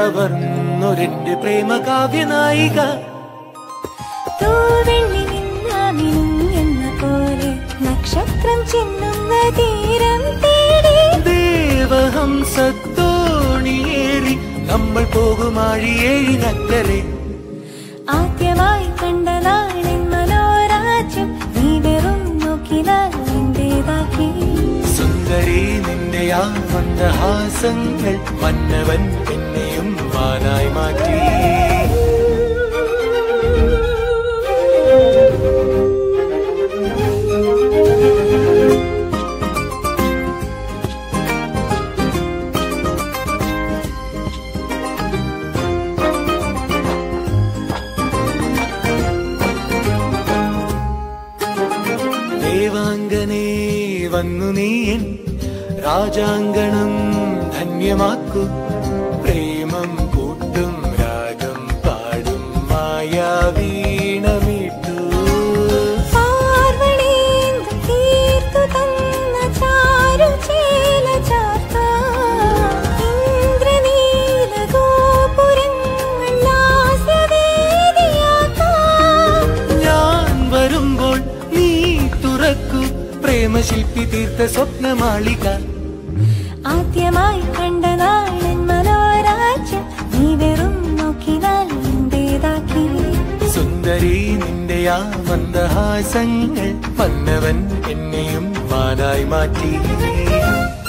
കവർന്നൊരെന്റെ പ്രേമ കാവ്യനായിക തൂവെള്ളി നിന്നാമിനും എന്ന പോലെ നക്ഷത്രം ചിന്നുന്ന തീരം തേടി ദേവഹംസത്തോണിയേറി നമ്മൾ പോകുമാഴിയേഴിനക്കരെ ആദ്യമായി കണ്ട നാളിൻ മനോരാജ്യം നീ വെറും നോക്കിനാൽ നിന്റേതാക്കി സുന്ദരി നിന്റെ ആ മന്ദഹാസങ്ങൾ മന്നവൻ എന്നെയും വാനായി മാറ്റി ദേവാംഗനേ വന്നു നീയൻ രാജാങ്കണം ധന്യമാക്കൂ പ്രേമം കൂട്ടും രാഗം പാടും മായാവീണമീട്ടു പാർവണേന്ദു തീർത്തു തന്ന ചാരുചേല ചാർത്താം. ഇന്ദ്രനീല ഗോപുരങ്ങൾ ലാസ്യവേദിയാക്കാം. ഞാൻ വരുമ്പോൾ നീ തുറക്കൂ പ്രേമശില്പി തീർത്ത സ്വപ്നമാളിക ആദ്യമായി കണ്ട നാളൻ മനോരാജ്യം നീ വെറും നോക്കിനാൽ നിന്റേതാക്കി സുന്ദരി നിന്റെ ആ മന്ദഹാസങ്ങൾ വന്നവൻ എന്നെയും മാനായി മാറ്റി